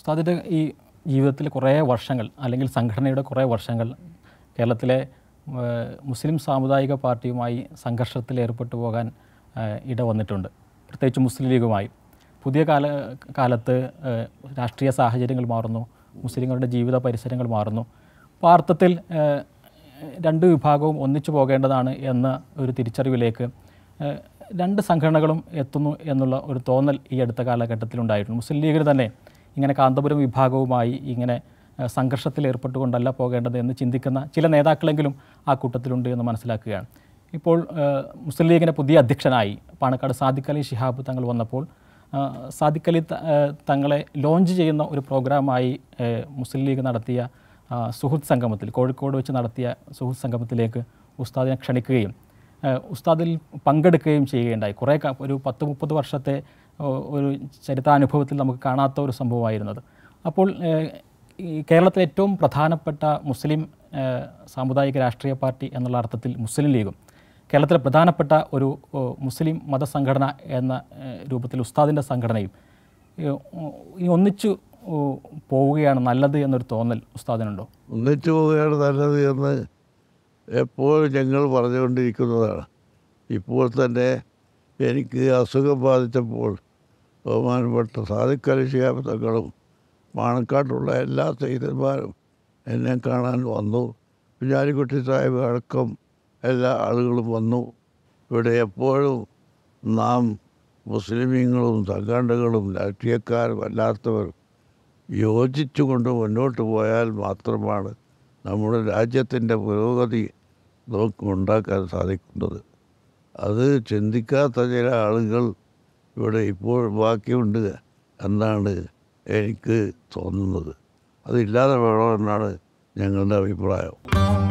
ഉസ്താദിൻ്റെ ഈ ജീവിതത്തിൽ കുറേ വർഷങ്ങൾ അല്ലെങ്കിൽ സംഘടനയുടെ കുറേ വർഷങ്ങൾ കേരളത്തിലെ ഏഹ്, മുസ്ലിം സാമുദായിക പാർട്ടിയുമായി സംഘർഷത്തിൽ ഏർപ്പെട്ടു പോകാൻ ഏഹ്, ഇട വന്നിട്ടുണ്ട് പ്രത്യേകിച്ച് മുസ്ലിം ലീഗുമായി പുതിയ കാല കാലത്ത് ഏഹ്, രാഷ്ട്രീയ സാഹചര്യങ്ങൾ മാറുന്നു മുസ്ലിങ്ങളുടെ ജീവിത പരിസരങ്ങൾ മാറുന്നു അപ്പോൾ ആ അർത്ഥത്തിൽ ഏഹ്, രണ്ട് വിഭാഗവും ഒന്നിച്ചു പോകേണ്ടതാണ് എന്ന ഒരു തിരിച്ചറിവിലേക്ക് ഏഹ്, രണ്ട് സംഘടനകളും എത്തുന്നു എന്നുള്ള ഒരു തോന്നൽ ഈ അടുത്ത കാലഘട്ടത്തിലുണ്ടായിട്ടുണ്ട് മുസ്ലിം ലീഗിന് തന്നെ ഇങ്ങനെ കാന്തപുരം വിഭാഗവുമായി ഇങ്ങനെ ഏഹ്, സംഘർഷത്തിൽ ഏർപ്പെട്ടുകൊണ്ടല്ല പോകേണ്ടത് എന്ന് ചിന്തിക്കുന്ന ചില നേതാക്കളെങ്കിലും ആ കൂട്ടത്തിലുണ്ട് എന്ന് മനസ്സിലാക്കുകയാണ് ഇപ്പോൾ ഏഹ്, മുസ്ലിം ലീഗിൻ്റെ പുതിയ അധ്യക്ഷനായി പാണക്കാട് സാദിഖ് അലി ശിഹാബ് തങ്ങൾ വന്നപ്പോൾ ഏഹ്, സാദിഖ് അലി ത- ഏഹ്, തങ്ങളെ ലോഞ്ച് ചെയ്യുന്ന ഒരു പ്രോഗ്രാമായി ഏഹ്, മുസ്ലിം ലീഗ് നടത്തിയ ആ, സുഹൃത്ത് സംഗമത്തിൽ കോഴിക്കോട് വെച്ച് നടത്തിയ സുഹൃത്ത് സംഗമത്തിലേക്ക് ഉസ്താദിനെ ക്ഷണിക്കുകയും ഏഹ്, ഉസ്താദിൽ പങ്കെടുക്കുകയും ചെയ്യുകയുണ്ടായി കുറേ ക- ഒരു പത്ത് മുപ്പത് വർഷത്തെ ഓ, ഒരു ചരിത്രാനുഭവത്തിൽ നമുക്ക് കാണാത്ത ഒരു സംഭവമായിരുന്നത് അപ്പോൾ ഏഹ്, ഈ കേരളത്തിലെ ഏറ്റവും പ്രധാനപ്പെട്ട മുസ്ലിം ഏഹ്, സാമുദായിക രാഷ്ട്രീയ പാർട്ടി എന്നുള്ള അർത്ഥത്തിൽ മുസ്ലിം ലീഗും കേരളത്തിലെ പ്രധാനപ്പെട്ട ഒരു ഓ, മുസ്ലിം മതസംഘടന എന്ന ഏഹ്, രൂപത്തിൽ ഉസ്താദിൻ്റെ സംഘടനയും ഈ, ഓ, ഈ ഒന്നിച്ചു ഓ, പോവുകയാണ് നല്ലത് എന്നൊരു തോന്നൽ ഉസ്താദിനുണ്ടോ ഒന്നിച്ചു പോവുകയാണ് നല്ലത് എന്ന് എപ്പോഴും ഞങ്ങൾ പറഞ്ഞുകൊണ്ടിരിക്കുന്നതാണ് ഇപ്പോൾ തന്നെ എനിക്ക് അസുഖം ബാധിച്ചപ്പോൾ ബഹുമാനപ്പെട്ട സാധിക്കലി ശിഹാബത്തങ്ങളും പാണക്കാട്ടുള്ള എല്ലാ സൈതന്മാരും എന്നെ കാണാൻ വന്നു കുഞ്ഞാലിക്കുട്ടി സാഹിബ് അടക്കം എല്ലാ ആളുകളും വന്നു ഇവിടെ എപ്പോഴും നാം മുസ്ലിമീങ്ങളും സംഘടനകളും രാഷ്ട്രീയക്കാരും അല്ലാത്തവർ യോജിച്ചുകൊണ്ട് മുന്നോട്ട് പോയാൽ മാത്രമാണ് നമ്മുടെ രാജ്യത്തിൻ്റെ പുരോഗതി നമുക്ക് ഉണ്ടാക്കാൻ സാധിക്കുന്നത് അത് ചിന്തിക്കാത്ത ചില ആളുകൾ ഇവിടെ ഇപ്പോൾ ബാക്കിയുണ്ട് എന്നാണ് എനിക്ക് തോന്നുന്നത് അതില്ലാതെ വേണമെന്നാണ് ഞങ്ങളുടെ അഭിപ്രായം